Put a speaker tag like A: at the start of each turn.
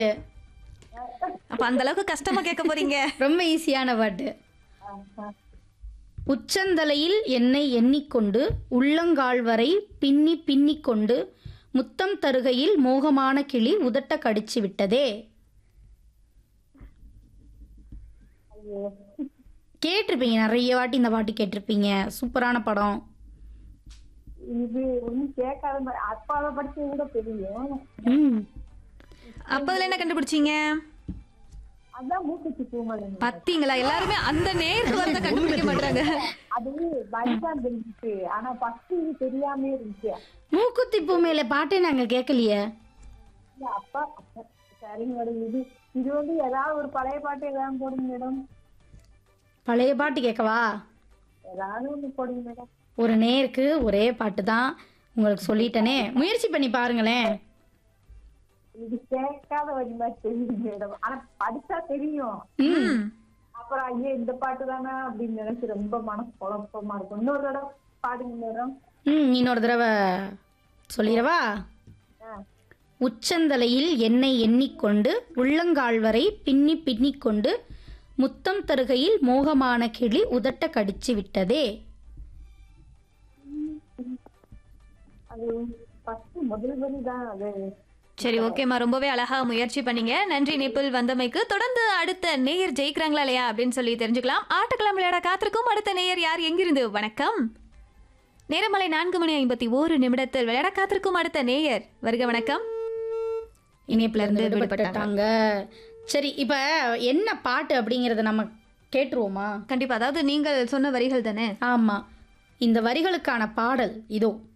A: அப்ப அந்த அளவுக்கு கஷ்டமா கேட்க போறீங்க
B: ரொம்ப ஈஸியான பாட்டு உச்சந்தலையில் என்னை எண்ணிக்கொண்டு உள்ளங்கால் வரை பின்னி பின்னிக் கொண்டு முத்தம் தருகையில் மோகமான கிளி உதட்ட கடிச்சு விட்டதே கேட்டிருப்பீங்க நிறைய வாட்டி இந்த பாட்டு கேட்டிருப்பீங்க சூப்பரான படம்
C: இது ஒண்ணும் கேட்காத மாதிரி அப்பாவை படிச்சது கூட தெரியும்
B: ம்
A: அப்ப அதுல என்ன கண்டுபிடிச்சீங்க
C: அதான் மூக்குத்தி பூமலை
A: பத்தீங்களா எல்லாருமே அந்த நேருக்கு வரத கண்டுபிடிக்க மாட்டாங்க
C: அது வயசான் தெரிஞ்சுச்சு ஆனா ஃபர்ஸ்ட் இது தெரியாம இருந்துச்சு
B: மூக்குத்தி பூமையில பாட்டே நாங்க கேட்கலையே
C: இல்ல, அப்பா அப்பா, சரிங்க மேடம் இது இது வந்து ஏதாவது ஒரு பழைய பாட்டு ஏதாவது போடுங்க மேடம்
B: பழைய பாட்டு கேட்கவா
C: ஏதாவது ஒண்ணு போடுங்க மேடம்
B: ஒரு நேருக்கு ஒரே பாட்டு தான் உங்களுக்கு சொல்லிட்டேனே முயற்சி பண்ணி பாருங்களேன்
C: இது கேட்காத வழி மாதிரி தெரியுது மேடம் ஆனா படிச்சா தெரியும்
A: ம்.
C: அப்புறம் ஐயோ இந்த பாட்டு தானே அப்படின்னு நினைச்சு ரொம்ப மனசு குழப்பமா இருக்கும் இன்னொரு தடவை பாடுங்க மேடம்
B: ம் இன்னொரு தடவை சொல்லிடவா உச்சந்தலையில் என்னை எண்ணிக்கொண்டு உள்ளங்கால் வரை பின்னி பின்னிக் கொண்டு முத்தம் தருகையில் மோகமான கிளி உதட்ட கடிச்சு விட்டதே
C: அது ஃபர்ஸ்ட் முதல் வரி தான் அது
A: சரி ஓகேம்மா ரொம்பவே அழகா முயற்சி பண்ணீங்க நன்றி நிப்பிள் வந்தமைக்கு தொடர்ந்து அடுத்த நேயர் ஜெயிக்கிறாங்களா இல்லையா அப்படின்னு சொல்லி தெரிஞ்சுக்கலாம் ஆட்டக்கிழமை விளையாட காத்திருக்கும் அடுத்த நேயர் யார் எங்கிருந்து வணக்கம் நேரமலை நான்கு மணி ஐம்பத்தி ஓரு நிமிடத்தில் விளையாட காத்திருக்கும் அடுத்த நேயர் வருக வணக்கம்
B: இணைப்புல இருந்து
A: இருந்து
B: விடுபட்டாங்க சரி இப்ப என்ன பாட்டு அப்படிங்கறத நம்ம கேட்டுருவோமா
A: கண்டிப்பா அதாவது நீங்கள் சொன்ன வரிகள் தானே
B: ஆமா இந்த வரிகளுக்கான பாடல் இதோ